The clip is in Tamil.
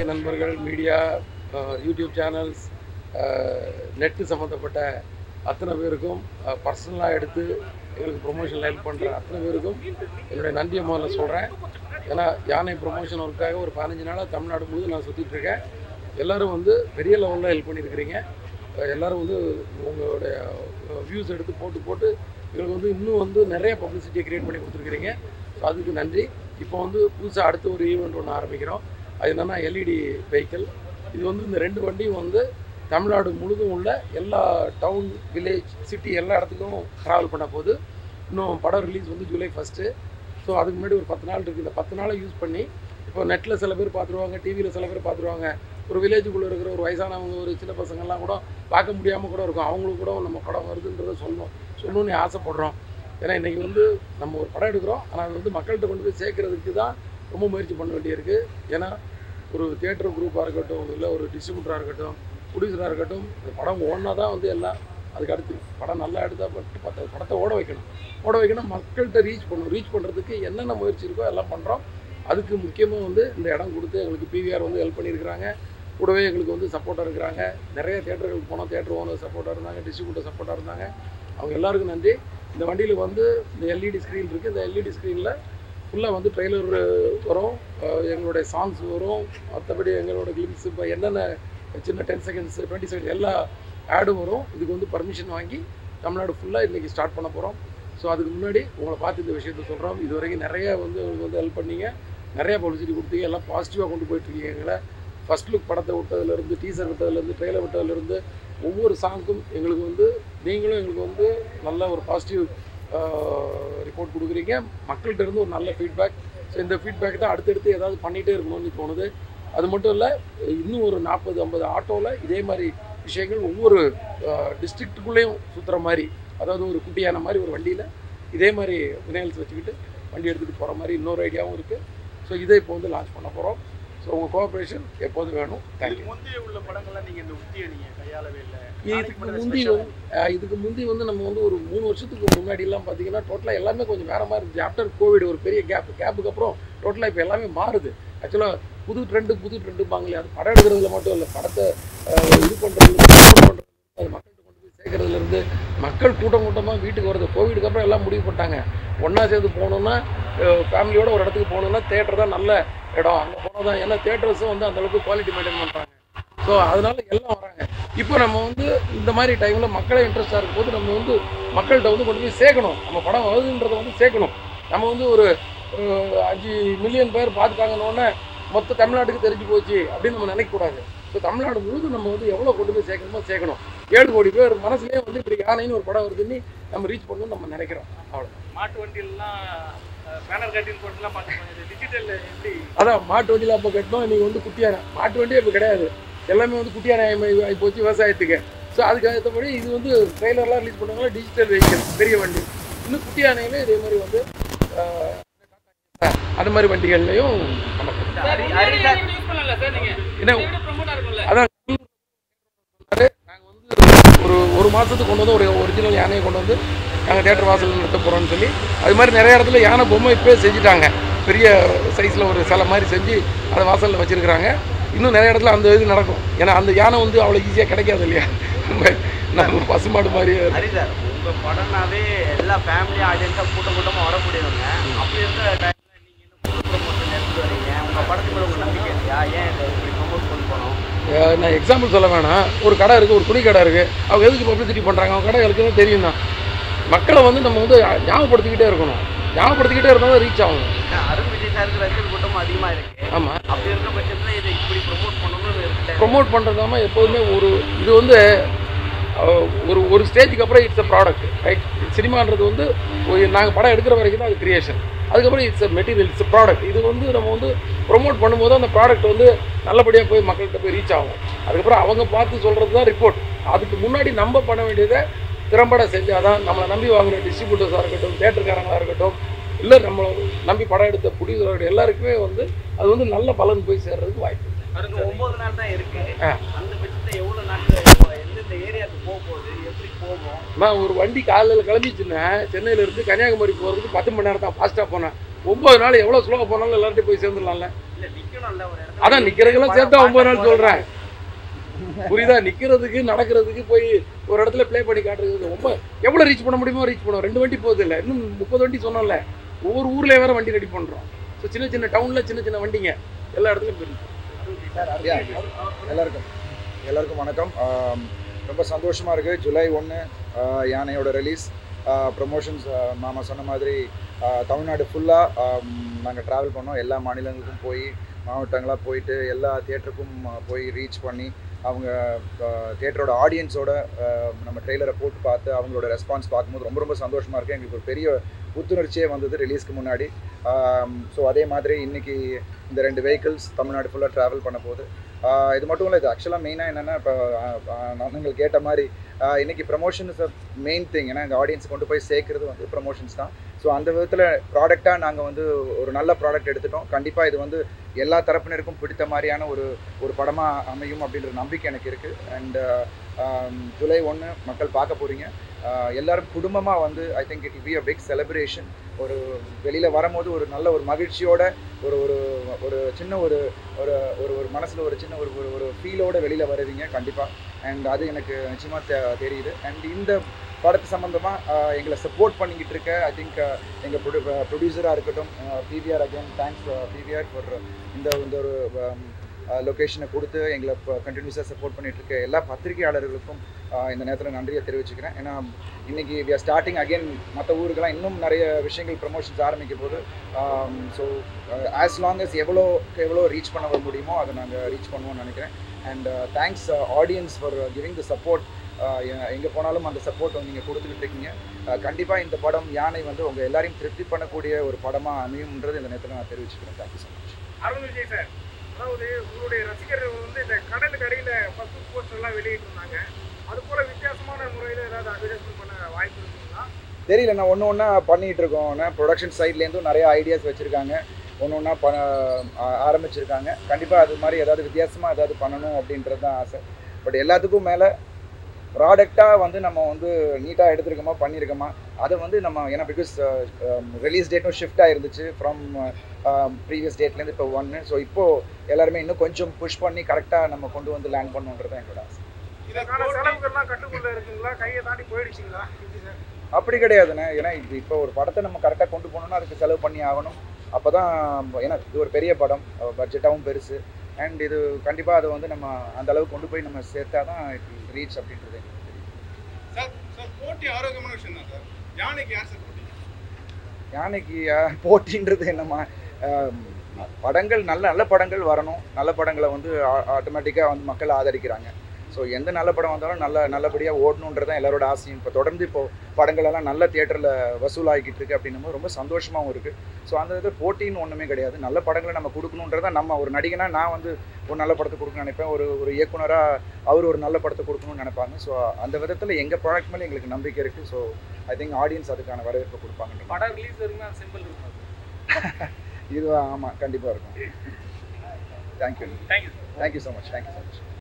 நண்பர்கள் மீடியா யூடியூப் சேனல்ஸ் நெட்டு சம்மந்தப்பட்ட அத்தனை பேருக்கும் பர்சனலாக எடுத்து எங்களுக்கு ப்ரொமோஷனில் ஹெல்ப் பண்ணுற அத்தனை பேருக்கும் என்னுடைய நன்றியை முதல்ல சொல்கிறேன் ஏன்னா யானை ப்ரொமோஷன் ஒர்க்காக ஒரு பதினஞ்சு நாளாக தமிழ்நாடு முழுவதும் நான் சுற்றிட்டு இருக்கேன் எல்லாரும் வந்து பெரிய லெவலில் ஹெல்ப் பண்ணியிருக்கிறீங்க அஹ் எல்லாரும் வந்து உங்களுடைய வியூஸ் எடுத்து போட்டு போட்டு எங்களுக்கு வந்து இன்னும் வந்து நிறைய பப்ளிசிட்டியை க்ரியேட் பண்ணி கொடுத்துருக்கிறீங்க ஸோ அதுக்கு நன்றி இப்போ வந்து புதுசாக அடுத்த ஒரு ஈவெண்ட் ஒன்று ஆரம்பிக்கிறோம் அது என்னென்னா எல்இடி வெஹிக்கிள் இது வந்து இந்த ரெண்டு வண்டியும் வந்து தமிழ்நாடு முழுதும் உள்ள எல்லா டவுன் வில்லேஜ் சிட்டி எல்லா இடத்துக்கும் ட்ராவல் பண்ண போகுது இன்னும் படம் ரிலீஸ் வந்து ஜூலை ஃபஸ்ட்டு ஸோ அதுக்கு முன்னாடி ஒரு பத்து நாள் இருக்குது இந்த பத்து நாளை யூஸ் பண்ணி இப்போ நெட்டில் சில பேர் பார்த்துருவாங்க டிவியில் சில பேர் பார்த்துருவாங்க ஒரு வில்லேஜுக்குள்ளே இருக்கிற ஒரு வயசானவங்க ஒரு சின்ன பசங்கள்லாம் கூட பார்க்க முடியாமல் கூட இருக்கும் அவங்களுக்கு கூட நம்ம படம் வருதுன்றதை சொல்லணும் சொல்லணும்னு ஆசைப்படுறோம் ஏன்னா இன்றைக்கி வந்து நம்ம ஒரு படம் எடுக்கிறோம் ஆனால் அது வந்து மக்கள்கிட்ட கொண்டு போய் சேர்க்கறதுக்கு தான் ரொம்ப முயற்சி பண்ண வேண்டியிருக்கு ஏன்னா ஒரு தியேட்டர் குரூப்பாக இருக்கட்டும் இல்லை ஒரு டிஸ்ட்ரிபியூட்டராக இருக்கட்டும் ப்ரொடியூசராக இருக்கட்டும் இந்த படம் ஓடினா தான் வந்து எல்லாம் அதுக்கு அடுத்து படம் நல்லா எடுத்தால் பட்டு பத்த படத்தை ஓட வைக்கணும் ஓட வைக்கணும் மக்கள்கிட்ட ரீச் பண்ணணும் ரீச் பண்ணுறதுக்கு என்னென்ன முயற்சி இருக்கோ எல்லாம் பண்ணுறோம் அதுக்கு முக்கியமாக வந்து இந்த இடம் கொடுத்து எங்களுக்கு பிவிஆர் வந்து ஹெல்ப் பண்ணியிருக்கிறாங்க கூடவே எங்களுக்கு வந்து சப்போர்ட்டாக இருக்கிறாங்க நிறைய தேட்டர்களுக்கு போனோம் தேட்டர் ஓனர் சப்போர்ட்டாக இருந்தாங்க டிஸ்ட்ரிபியூட்டர் சப்போர்ட்டாக இருந்தாங்க அவங்க எல்லாருக்கும் நன்றி இந்த வண்டியில் வந்து இந்த எல்இடி ஸ்க்ரீன் இருக்குது இந்த எல்இடி ஸ்க்ரீனில் ஃபுல்லாக வந்து ட்ரெய்லர் வரும் அஹ் எங்களுடைய சாங்ஸ் வரும் மற்றபடி எங்களோட கிளிம்ஸ் இப்போ என்னென்ன சின்ன டென் செகண்ட்ஸ் டுவெண்ட்டி செகண்ட்ஸ் எல்லா ஆடும் வரும் இதுக்கு வந்து பர்மிஷன் வாங்கி தமிழ்நாடு ஃபுல்லாக இன்றைக்கி ஸ்டார்ட் பண்ண போகிறோம் ஸோ அதுக்கு முன்னாடி உங்களை பார்த்து இந்த விஷயத்த சொல்கிறோம் இது வரைக்கும் நிறைய வந்து உங்களுக்கு வந்து ஹெல்ப் பண்ணீங்க நிறைய பப்ளிசிட்டி கொடுத்தீங்க எல்லாம் பாசிட்டிவாக கொண்டு போயிட்டுருக்கீங்க எங்களை ஃபர்ஸ்ட் லுக் படத்தை விட்டதுலேருந்து டீசர் விட்டதுலேருந்து ட்ரெயிலர் விட்டதுலேருந்து ஒவ்வொரு சாங்க்கும் எங்களுக்கு வந்து நீங்களும் எங்களுக்கு வந்து நல்ல ஒரு பாசிட்டிவ் ரிப்போர்ட் கொடுக்குறீங்க மக்கள்கிட்ட இருந்து ஒரு நல்ல ஃபீட்பேக் ஸோ இந்த ஃபீட்பேக் தான் அடுத்தடுத்து ஏதாவது பண்ணிகிட்டே இருக்கணும்னு தோணுது அது மட்டும் இல்லை இன்னும் ஒரு நாற்பது ஐம்பது ஆட்டோவில் இதே மாதிரி விஷயங்கள் ஒவ்வொரு டிஸ்ட்ரிக்ட்டுக்குள்ளேயும் சுற்றுற மாதிரி அதாவது ஒரு குட்டியான மாதிரி ஒரு வண்டியில் இதே மாதிரி வினைல்ஸ் வச்சுக்கிட்டு வண்டி எடுத்துகிட்டு போகிற மாதிரி இன்னொரு ஐடியாவும் இருக்குது ஸோ இதை இப்போ வந்து லான்ச் பண்ண போகிறோம் ஸோ உங்கள் கோஆப்ரேஷன் எப்போதும் வேணும் தேங்க்யூ இதுக்கு முந்தைய உள்ள படங்கள்லாம் நீங்க இந்த உத்தியை நீங்க கையாளவே இல்லை இதுக்கு முந்தி வந்து அஹ் இதுக்கு முந்தி வந்து நம்ம வந்து ஒரு மூணு வருஷத்துக்கு முன்னாடி எல்லாம் பார்த்தீங்கன்னா டோட்டலாக எல்லாமே கொஞ்சம் வேற மாதிரி இருந்துச்சு ஆஃப்டர் கோவிட் ஒரு பெரிய கேப் கேப்புக்கு அப்புறம் டோட்டலாக இப்போ எல்லாமே மாறுது ஆக்சுவலாக புது ட்ரெண்டு புது ட்ரெண்டுப்பாங்களே அது படம் எடுக்கிறதுல மட்டும் இல்லை படத்தை அஹ், இது பண்ணுறதுல பண்ணுறது அது மக்கள்கிட்ட கொண்டு போய் சேர்க்கறதுலேருந்து மக்கள் கூட்டம் கூட்டமாக வீட்டுக்கு வருது கோவிடுக்கு அப்புறம் எல்லாம் முடிவு பண்ணிட்டாங்க ஒன்றா சேர்ந்து போகணுன்னா ஃபேமிலியோட ஒரு இடத்துக்கு போகணுன்னா தேட்டர் தான் நல்ல இடம் அங்கே போனால் தான் ஏன்னா தேட்டர்ஸும் வந்து அந்தளவுக்கு குவாலிட்டி மெயின்டைன் பண்ணுறாங்க ஸோ அதனால எல்லாம் வராங்க இப்போ நம்ம வந்து இந்த மாதிரி டைமில் மக்களே இன்ட்ரெஸ்டாக இருக்கும்போது நம்ம வந்து மக்கள்கிட்ட வந்து கொண்டு போய் சேர்க்கணும் நம்ம படம் வருதுன்றதை வந்து சேர்க்கணும் நம்ம வந்து ஒரு ஒரு அஞ்சு மில்லியன் பேர் பார்த்துட்டாங்கன்னொடனே மொத்த தமிழ்நாட்டுக்கு தெரிஞ்சு போச்சு அப்படின்னு நம்ம நினைக்கக்கூடாது ஸோ தமிழ்நாடு முழுதும் நம்ம வந்து எவ்வளோ கொண்டு போய் சேர்க்கணுமோ சேர்க்கணும் ஏழு கோடி பேர் மனசுலேயே வந்து இப்படி யானைன்னு ஒரு படம் வருதுன்னு நம்ம ரீச் பண்ணணும்னு நம்ம நினைக்கிறோம் அவ்வளோ மாட்டு வண்டியெல்லாம் பேனர் கட்டிங் போட்டுலாம் பார்த்து டிஜிட்டல் எப்படி அதான் மாட்டு வண்டியில் அப்போ கட்டணும் இன்னைக்கு வந்து குட்டி யானை மாட்டு வண்டியே இப்போ கிடையாது எல்லாமே வந்து குட்டி யானை ஆகி- ஆகி போச்சு விவசாயத்துக்கு ஸோ அதுக்கு ஏற்றபடி இது வந்து ட்ரெய்லர்லாம் ரிலீஸ் பண்ணுவாங்களா டிஜிட்டல் வெஹிக்கிள் பெரிய வண்டி இன்னும் குட்டி யானையிலே இதே மாதிரி வந்து ஆஹ், அந்த மாதிரி வண்டிகள்லையும் பண்ண போகிறோம் என்ன அதான் நாங்கள் வந்து ஒரு ஒரு மாதத்துக்கு கொண்டு வந்து ஒரு ஒரிஜினல் யானையை கொண்டு வந்து நாங்கள் தேட்டர் வாசலில் நிறுத்த போகிறோம்னு சொல்லி அது மாதிரி நிறைய இடத்துல யானை பொம்மை இப்போ செஞ்சுட்டாங்க பெரிய சைஸில் ஒரு சிலை மாதிரி செஞ்சு அதை வாசலில் வச்சுருக்குறாங்க இன்னும் நிறைய இடத்துல அந்த இது நடக்கும் ஏன்னா அந்த யானை வந்து அவ்வளோ ஈஸியாக கிடைக்காது இல்லையா நம்ம நம்ம பசுமாடு மாதிரி ஹரி சார் உங்க படம்னாவே எல்லா ஃபேமிலி ஆடியன்ஸாக கூட்டம் கூட்டமாக வரக்கூடியவங்க அப்படி இருக்கிற டைம்ல நீங்க இன்னும் புது ப்ரொமோஷன் எடுத்துட்டு வரீங்க உங்க படத்துக்கு மேல உங்க நம்பிக்கை இல்லையா ஏன் இதை இப்படி ப்ரொமோட் பண்ண போனோம் அஹ் நான் எக்ஸாம்பிள் சொல்ல வேணாம் ஒரு கடை இருக்குது ஒரு துணி கடை இருக்குது அவங்க எதுக்கு பப்ளிசிட்டி பண்ணுறாங்க அவங்க கடை இருக்குன்னு தெரியும் தான் மக்களை வந்து நம்ம வந்து ஞாபகப்படுத்திக்கிட்டே இருக்கணும் ஞாபகப்படுத்திக்கிட்டே இருந்தால் தான் ரீச் ஆகும் ஏன்னா அருண் விஜய் சாருக்கு ரசிகர் கூட்டமும் அதிகமாக இருக்கு ஆமாம் அப்படி இருக்க பட்சத்தில் இதை இப்படி ப்ரொமோட் பண்ணணும்னு இருக்கு ப்ரொமோட் பண்ணுறதாம எப்போதுமே ஒரு இது வந்து அஹ், ஒரு ஒரு ஸ்டேஜுக்கு அப்புறம் இட்ஸ் அ ப்ராடக்ட் ரைட் சினிமான்றது வந்து நாங்கள் படம் எடுக்கிற வரைக்கும் தான் அது கிரியேஷன் அதுக்கப்புறம் it's a material it's product இது வந்து நம்ம வந்து ப்ரொமோட் பண்ணும்போது அந்த ப்ராடக்ட் வந்து நல்லபடியாக போய் மக்கள்கிட்ட போய் ரீச் ஆகும் அதுக்கப்புறம் அவங்க பார்த்து சொல்கிறது தான் ரிப்போர்ட் அதுக்கு முன்னாடி நம்ம பண்ண வேண்டியதை திறம்பட செஞ்சால் தான் நம்மளை நம்பி வாங்குற டிஸ்ட்ரிபியூட்டர்ஸாக இருக்கட்டும் தேட்டருக்காரங்களாக இருக்கட்டும் இல்லை நம்மளை நம்பி படம் எடுத்த ப்ரொடியூசரோட எல்லாருக்குமே வந்து அது வந்து நல்ல பலன் போய் சேர்றதுக்கு வாய்ப்பு இருக்கு. அதுக்கு ஒன்பது நாள் தான் இருக்கு ஆ. அந்த பட்சத்தில் எவ்வளோ நாட்கள் எந்தெந்த ஏரியாவுக்கு போக போகுது எப்படி போகும் நான் ஒரு வண்டி காலையில் கிளம்பிச்சுன்னா சென்னையில இருந்து கன்னியாகுமரி போகிறதுக்கு பத்து மணி நேரம் தான் ஃபாஸ்ட்டாக போனேன் ஒன்பது நாள் எவ்வளோ ஸ்லோவாக போனாலும் எல்லார்ட்டையும் போய் சேர்ந்துடலாம்ல இல்ல நிக்கணும்ல ஒரு இடத்துல அதான் நிக்கிறதுக்கெல்லாம் சேர்த்தா ஒன்பது நாள் சொல்றேன் புரியுதா நிக்கிறதுக்கு நடக்கிறதுக்கு போய் ஒரு இடத்துல ப்ளே பண்ணி காட்டுறது ரொம்ப எவ்வளவு ரீச் பண்ண முடியுமோ ரீச் பண்ணுவோம் ரெண்டு வண்டி போகுது இல்லை இன்னும் முப்பது வண்டி சொன்னோம்ல ஒவ்வொரு ஊர்ல வேற வண்டி ரெடி பண்றோம் ஸோ சின்ன சின்ன டவுன்ல சின்ன சின்ன வண்டிங்க எல்லா இடத்துலயும் போயிருக்கு Yeah. எல்லாருக்கும் எல்லாருக்கும் வணக்கம் ஆம், ரொம்ப சந்தோஷமாக இருக்குது ஜூலை ஒன்று யானையோட ரிலீஸ் ப்ரொமோஷன்ஸ் மாமா சொன்ன மாதிரி ஆ, தமிழ்நாடு ஃபுல்லாக நாங்கள் ட்ராவல் பண்ணோம் எல்லா மாநிலங்களுக்கும் போய் மாவட்டங்களாக போயிட்டு எல்லா தியேட்டருக்கும் போய் ரீச் பண்ணி அவங்க தியேட்டரோட ஆடியன்ஸோட நம்ம ட்ரெய்லரை போட்டு பார்த்து அவங்களோட ரெஸ்பான்ஸ் பார்க்கும்போது ரொம்ப ரொம்ப சந்தோஷமாக இருக்குது எங்களுக்கு ஒரு பெரிய புத்துணர்ச்சியே வந்தது ரிலீஸ்க்கு முன்னாடி ஸோ அதே மாதிரி இன்னைக்கு இந்த ரெண்டு வெஹிக்கிள்ஸ் தமிழ்நாடு ஃபுல்லாக ட்ராவல் பண்ண போகுது ஆஹ் இது மட்டும் இல்லை இது ஆக்சுவலாக மெயினாக என்னென்னா இப்போ நீங்கள் கேட்ட மாதிரி ஆஹ் இன்னைக்கு promotion is a main thing ஏன்னா இந்த ஆடியன்ஸ் கொண்டு போய் சேர்க்கறது வந்து ப்ரமோஷன்ஸ் தான் ஸோ அந்த விதத்தில் ப்ராடக்டாக நாங்கள் வந்து ஒரு நல்ல ப்ராடக்ட் எடுத்துட்டோம் கண்டிப்பாக இது வந்து எல்லா தரப்பினருக்கும் பிடித்த மாதிரியான ஒரு ஒரு படமாக அமையும் அப்படின்ற நம்பிக்கை எனக்கு இருக்குது அண்ட் ஜூலை ஒன்று மக்கள் பார்க்க போகிறீங்க எல்லாரும் குடும்பமாக வந்து I think it be a big celebration ஒரு வெளியில் வரும்போது ஒரு நல்ல ஒரு மகிழ்ச்சியோட ஒரு ஒரு ஒரு சின்ன ஒரு ஒரு ஒரு ஒரு மனசில் ஒரு சின்ன ஒரு ஒரு ஒரு ஃபீலோட வெளியில் வருவீங்க கண்டிப்பாக அண்ட் அது எனக்கு நிச்சயமாக தெ தெரியுது அண்ட் இந்த படத்து சம்மந்தமாக எங்களை சப்போர்ட் பண்ணிக்கிட்டு இருக்க ஐ திங்க் எங்கள் ப்ரொடியூ ப்ரொடியூசராக இருக்கட்டும் PVR again thanks PVR for இந்த இந்த ஒரு லொக்கேஷனை கொடுத்து எங்களை கண்டினியூஸாக சப்போர்ட் பண்ணிட்டு இருக்க எல்லா பத்திரிகையாளர்களுக்கும் ஆஹ் இந்த நேரத்தில் நன்றியை தெரிவிச்சுக்கிறேன் ஏன்னா இன்னைக்கு வி ஆர் ஸ்டார்டிங் அகைன் மற்ற ஊருக்கெல்லாம் இன்னும் நிறைய விஷயங்கள் ப்ரமோஷன்ஸ் ஆரம்பிக்க போது ஸோ ஆஸ் லாங் as எவ்வளோ எவ்வளோ ரீச் பண்ண முடியுமோ அதை நாங்கள் ரீச் பண்ணுவோம்னு நினைக்கிறேன் and thanks audience for giving the support எங்கே போனாலும் அந்த சப்போர்ட் வந்து நீங்கள் கொடுத்துக்கிட்டு இருக்கீங்க கண்டிப்பாக இந்த படம் யானை வந்து உங்கள் எல்லாரையும் திருப்தி பண்ணக்கூடிய ஒரு படமாக அமையும்ன்றது இந்த நேரத்தில் நான் தெரிவிச்சுக்கிறேன் thank you so much Arun Vijay sir அதாவது உங்களுடைய ரசிகர்கள் வந்து இந்த கடலுக்கு அடியில் ஃபர்ஸ்ட் போஸ்டர் எல்லாம் வெளியிட்டிருந்தாங்க அது போல வித்தியாசமான முறையில் ஏதாவது அட்வர்டைஸ்மெண்ட் பண்ண வாய்ப்பு இருக்குங்களா தெரியல நான் ஒன்று ஒன்றா பண்ணிகிட்டு இருக்கோம் ப்ரொடக்ஷன் சைட்லேருந்தும் நிறைய ஐடியாஸ் வச்சுருக்காங்க ஒன்று ஒன்றா ப ஆ- ஆரம்பிச்சிருக்காங்க கண்டிப்பாக அது மாதிரி ஏதாவது வித்தியாசமாக ஏதாவது பண்ணணும் அப்படின்றது தான் ஆசை பட் எல்லாத்துக்கும் மேலே ப்ராடக்டாக வந்து நம்ம வந்து நீட்டாக எடுத்திருக்கோமா பண்ணியிருக்கோமா அதை வந்து நம்ம ஏன்னா பிகாஸ் ரிலீஸ் டேட்டும் ஷிஃப்ட் ஆயிருந்துச்சு ஃப்ரம் ப்ரீவியஸ் டேட்லேருந்து இப்போ ஒன்று ஸோ இப்போது எல்லாருமே இன்னும் கொஞ்சம் புஷ் பண்ணி கரெக்டாக நம்ம கொண்டு வந்து லேண்ட் பண்ணுன்றது தான் எங்களோட ஆசை இதற்கான செலவுகள்லாம் கட்டுக்குள்ள இருக்குங்களா கையை தாண்டி போயிடுச்சுங்களா எப்படி சார் அப்படி கிடையாதுண்ணே ஏன்னா இது இப்போ ஒரு படத்தை நம்ம கரெக்டாக கொண்டு போகணும்னா அதுக்கு செலவு பண்ணி ஆகணும் அப்போ தான் ஏன்னா இது ஒரு பெரிய படம் பட்ஜெட்டாகவும் பெருசு அண்ட் இது கண்டிப்பாக அதை வந்து நம்ம அந்த அளவுக்கு கொண்டு போய் நம்ம சேர்த்தா தான் ரீச் அப்படின்றது எங்களுக்கு தெரியும் சார் சார் போட்டி ஆரோக்கியமான விஷயம் தான் சார் யானைக்கு யார் சார் போட்டி யானைக்கு அஹ், போட்டின்றது என்னம்மா அஹ், படங்கள் நல்ல நல்ல படங்கள் வரணும் நல்ல படங்களை வந்து ஆட்டோமேட்டிக்காக வந்து மக்கள் ஆதரிக்கிறாங்க ஸோ எந்த நல்ல படம் வந்தாலும் நல்ல நல்லபடியாக ஓடணுன்றது தான் எல்லாரோட ஆசையும் இப்போ தொடர்ந்து இப்போ படங்கள் எல்லாம் நல்ல தியேட்டரில் வசூலாகிக்கிட்டு இருக்கு அப்படின்னும் போது ரொம்ப சந்தோஷமாகவும் இருக்குது ஸோ அந்த இது போட்டின்னு ஒன்றுமே கிடையாது நல்ல படங்களை நம்ம கொடுக்கணுன்றதை நம்ம ஒரு நடிகனா நான் வந்து ஒரு நல்ல படத்தை கொடுக்கணும்னு நினைப்பேன் ஒரு ஒரு இயக்குனராக அவர் ஒரு நல்ல படத்தை கொடுக்கணும்னு நினைப்பாங்க ஸோ அந்த விதத்தில் எங்கள் ப்ராடக்ட் மேலே எங்களுக்கு நம்பிக்கை இருக்குது ஸோ ஐ திங்க் ஆடியன்ஸ் அதுக்கான வரவேற்பு கொடுப்பாங்க படம் ரிலீஸ் வரைக்கும் சிம்பிள் இருக்கும் இது ஆமாம் கண்டிப்பாக இருக்கும் thank you thank you thank you so much thank you so much